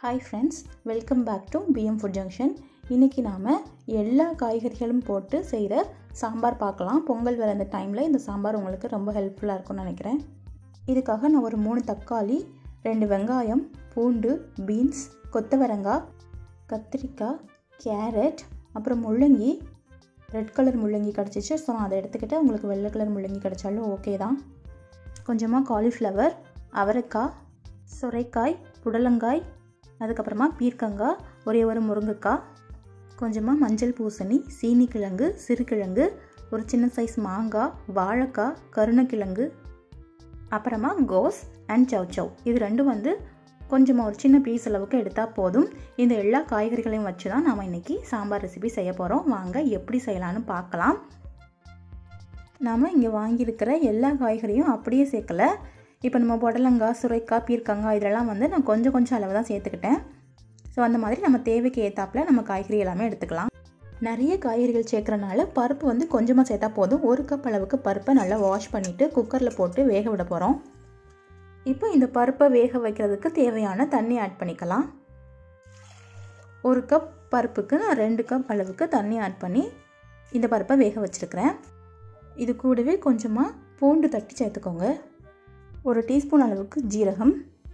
hi friends welcome back to PM food junction இன்றைக்கி நாம் எல்லா காய்கறிகளும் போட்டு செய்கிற சாம்பார் பார்க்கலாம் பொங்கல் வர அந்த டைமில் இந்த சாம்பார் உங்களுக்கு ரொம்ப ஹெல்ப்ஃபுல்லாக இருக்கும்னு நினைக்கிறேன் இதுக்காக நான் ஒரு மூணு தக்காளி ரெண்டு வெங்காயம் பூண்டு பீன்ஸ் கொத்தவரங்காய் கத்திரிக்காய் கேரட் அப்புறம் முள்ளங்கி ரெட் கலர் முள்ளங்கி கிடச்சிச்சு ஸோ நான் அதை எடுத்துக்கிட்டு உங்களுக்கு வெள்ளை கலர் முள்ளங்கி கிடச்சாலும் ஓகே தான் கொஞ்சமாக காலிஃப்ளவர் அவரைக்காய் சுரைக்காய் புடலங்காய் அதுக்கப்புறமா பீர்க்கங்காய் ஒரே ஒரு முருங்கைக்காய் கொஞ்சமாக மஞ்சள் பூசணி சீனிக்கிழங்கு சிறுகிழங்கு ஒரு சின்ன சைஸ் மாங்காய் வாழைக்காய் கருணக்கிழங்கு அப்புறமா கோஸ் அண்ட் சவ் சவ் இது ரெண்டும் வந்து கொஞ்சமாக ஒரு சின்ன பீஸ் அளவுக்கு எடுத்தால் போதும் இந்த எல்லா காய்கறிகளையும் வச்சு தான் நாம் இன்றைக்கி சாம்பார் ரெசிபி செய்ய போகிறோம் வாங்க எப்படி செய்யலான்னு பார்க்கலாம் நாம் இங்கே வாங்கியிருக்கிற எல்லா காய்கறியும் அப்படியே சேர்க்கலை இப்போ நம்ம புடலங்காய் சுரைக்காய் பீர்க்கங்காய் இதெல்லாம் வந்து நான் கொஞ்சம் கொஞ்சம் அளவு தான் சேர்த்துக்கிட்டேன் ஸோ அந்த மாதிரி நம்ம தேவைக்கு ஏற்றாப்பில் நம்ம காய்கறி எல்லாமே எடுத்துக்கலாம் நிறைய காய்கறிகள் சேர்க்குறனால பருப்பு வந்து கொஞ்சமாக சேர்த்தா போதும் ஒரு கப் அளவுக்கு பருப்பை நல்லா வாஷ் பண்ணிவிட்டு குக்கரில் போட்டு வேக விட போகிறோம் இப்போ இந்த பருப்பை வேக வைக்கிறதுக்கு தேவையான தண்ணி ஆட் பண்ணிக்கலாம் ஒரு கப் பருப்புக்கு நான் ரெண்டு கப் அளவுக்கு தண்ணி ஆட் பண்ணி இந்த பருப்பை வேக வச்சுருக்கிறேன் இது கூடவே கொஞ்சமாக பூண்டு தட்டி சேர்த்துக்கோங்க ஒரு டீஸ்பூன் அளவுக்கு ஜீரகம்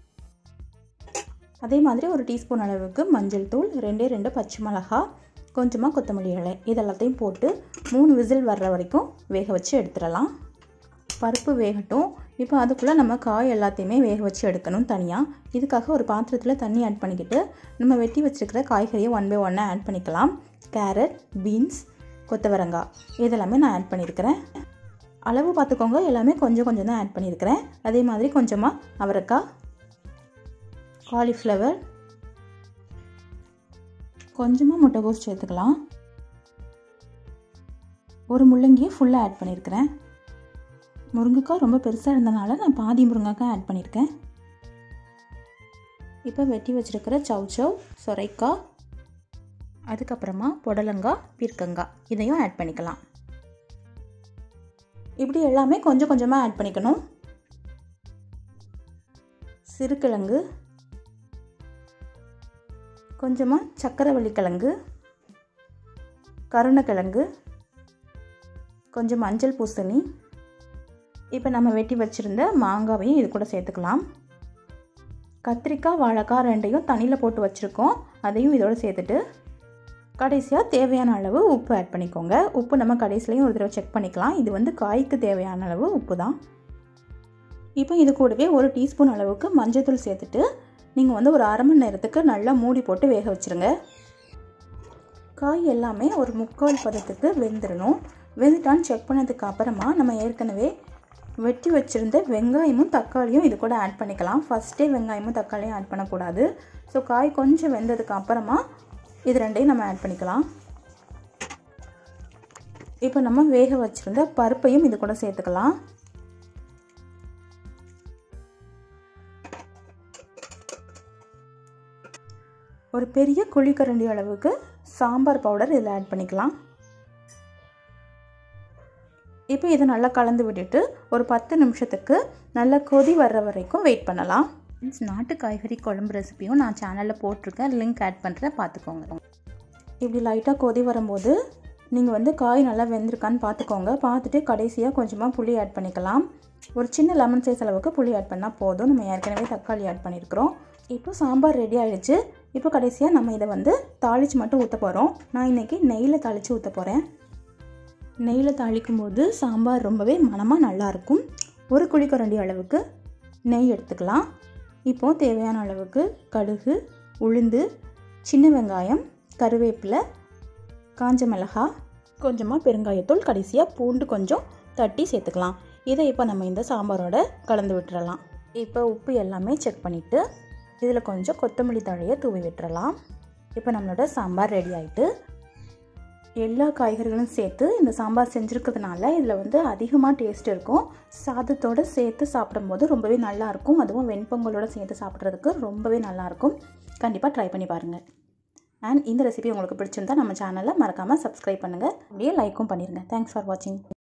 அதே மாதிரி ஒரு டீஸ்பூன் அளவுக்கு மஞ்சள் தூள் ரெண்டே ரெண்டு பச்சை மிளகா கொஞ்சமாக கொத்தமல்லி இலை இதெல்லாத்தையும் போட்டு மூணு விசில் வர்ற வரைக்கும் வேக வச்சு எடுத்துடலாம் பருப்பு வேகட்டும் இப்போ அதுக்குள்ளே நம்ம காய் எல்லாத்தையுமே வேக வச்சு எடுக்கணும் தனியாக இதுக்காக ஒரு பாத்திரத்தில் தண்ணி ஆட் பண்ணிக்கிட்டு நம்ம வெட்டி வச்சுருக்கிற காய்கறியை ஒன் பை ஒன்னாக ஆட் பண்ணிக்கலாம் கேரட் பீன்ஸ் கொத்தவரங்காய் இதெல்லாமே நான் ஆட் பண்ணியிருக்கிறேன் அளவு பார்த்துக்கோங்க எல்லாமே கொஞ்சம் கொஞ்சம் தான் ஆட் பண்ணியிருக்கிறேன் அதே மாதிரி கொஞ்சமாக அவரைக்காய் காலிஃப்ளவர் கொஞ்சமாக முட்டைகோஸ் சேர்த்துக்கலாம் ஒரு முள்ளங்கியை ஃபுல்லாக ஆட் பண்ணியிருக்கிறேன் முருங்கைக்காய் ரொம்ப பெருசாக இருந்தனால நான் பாதி முருங்கைக்காய் ஆட் பண்ணியிருக்கேன் இப்போ வெட்டி வச்சுருக்கிற சவ் சவ் சொரைக்காய் அதுக்கப்புறமா புடலங்காய் பீர்க்கங்காய் இதையும் ஆட் பண்ணிக்கலாம் இப்படி எல்லாமே கொஞ்சம் கொஞ்சமாக ஆட் பண்ணிக்கணும் சிறுகிழங்கு கொஞ்சமாக சக்கரவள்ளி கிழங்கு கருணக்கிழங்கு கொஞ்சம் மஞ்சள் பூசணி இப்போ நம்ம வெட்டி வச்சுருந்த மாங்காவையும் இது கூட சேர்த்துக்கலாம் கத்திரிக்காய் வாழைக்காய் ரெண்டையும் தண்ணியில் போட்டு வச்சுருக்கோம் அதையும் இதோடு சேர்த்துட்டு கடைசியாக தேவையான அளவு உப்பு ஆட் பண்ணிக்கோங்க உப்பு நம்ம கடைசிலையும் ஒரு தடவை செக் பண்ணிக்கலாம் இது வந்து காய்க்கு தேவையான அளவு உப்பு தான் இப்போ இது கூடவே ஒரு டீஸ்பூன் அளவுக்கு மஞ்சள்தூள் சேர்த்துட்டு நீங்கள் வந்து ஒரு அரை மணி நேரத்துக்கு நல்லா மூடி போட்டு வேக வச்சுருங்க காய் எல்லாமே ஒரு முக்கால் பதத்துக்கு வெந்துடணும் வெந்துட்டான்னு செக் பண்ணதுக்கு அப்புறமா நம்ம ஏற்கனவே வெட்டி வச்சுருந்த வெங்காயமும் தக்காளியும் இது கூட ஆட் பண்ணிக்கலாம் ஃபஸ்ட்டே வெங்காயமும் தக்காளியும் ஆட் பண்ணக்கூடாது ஸோ காய் கொஞ்சம் வெந்ததுக்கு அப்புறமா இது ரெண்டையும் நம்ம ஆட் பண்ணிக்கலாம் இப்போ நம்ம வேக வச்சுருந்த பருப்பையும் இது கூட சேர்த்துக்கலாம் ஒரு பெரிய குழிக்கரண்டி அளவுக்கு சாம்பார் பவுடர் இதில் ஆட் பண்ணிக்கலாம் இப்போ இதை நல்லா கலந்து விட்டுட்டு ஒரு பத்து நிமிஷத்துக்கு நல்லா கொதி வர்ற வரைக்கும் வெயிட் பண்ணலாம் நாட்டு காய்கறி குழம்பு ரெசிப்பியும் நான் சேனலில் போட்டிருக்கேன் லிங்க் ஆட் பண்ணுறேன் பார்த்துக்கோங்க இப்படி லைட்டாக கொதி வரும்போது நீங்கள் வந்து காய் நல்லா வெந்திருக்கான்னு பார்த்துக்கோங்க பார்த்துட்டு கடைசியாக கொஞ்சமாக புளி ஆட் பண்ணிக்கலாம் ஒரு சின்ன லெமன் சைஸ் அளவுக்கு புளி ஆட் பண்ணால் போதும் நம்ம ஏற்கனவே தக்காளி ஆட் பண்ணியிருக்கிறோம் இப்போ சாம்பார் ரெடி ஆகிடுச்சு இப்போ கடைசியாக நம்ம இதை வந்து தாளித்து மட்டும் ஊற்ற போகிறோம் நான் இன்றைக்கி நெய்யில் தாளித்து ஊற்ற போகிறேன் நெய்யில் தாளிக்கும் போது சாம்பார் ரொம்பவே மனமாக நல்லாயிருக்கும் ஒரு குழிக்கரண்டி அளவுக்கு நெய் எடுத்துக்கலாம் இப்போது தேவையான அளவுக்கு கடுகு உளுந்து சின்ன வெங்காயம் கருவேப்பிலை காஞ்ச மிளகா கொஞ்சமாக பெருங்காயத்தூள் கடைசியாக பூண்டு கொஞ்சம் தட்டி சேர்த்துக்கலாம் இதை இப்போ நம்ம இந்த சாம்பாரோட கலந்து விட்டுறலாம் இப்போ உப்பு எல்லாமே செக் பண்ணிவிட்டு இதில் கொஞ்சம் கொத்தமல்லி தழையை தூவி விட்டுறலாம் இப்போ நம்மளோட சாம்பார் ரெடி ஆகிட்டு எல்லா காய்கறிகளும் சேர்த்து இந்த சாம்பார் செஞ்சுருக்கிறதுனால இதில் வந்து அதிகமாக டேஸ்ட் இருக்கும் சாதத்தோடு சேர்த்து சாப்பிடும்போது ரொம்பவே நல்லாயிருக்கும் அதுவும் வெண்பொங்கலோடு சேர்த்து சாப்பிட்றதுக்கு ரொம்பவே நல்லாயிருக்கும் கண்டிப்பாக ட்ரை பண்ணி பாருங்கள் அண்ட் இந்த ரெசிபி உங்களுக்கு பிடிச்சிருந்தா நம்ம சேனலை மறக்காமல் சப்ஸ்கிரைப் பண்ணுங்கள் அப்படியே லைக்கும் பண்ணிடுங்க தேங்க்ஸ் ஃபார் வாட்சிங்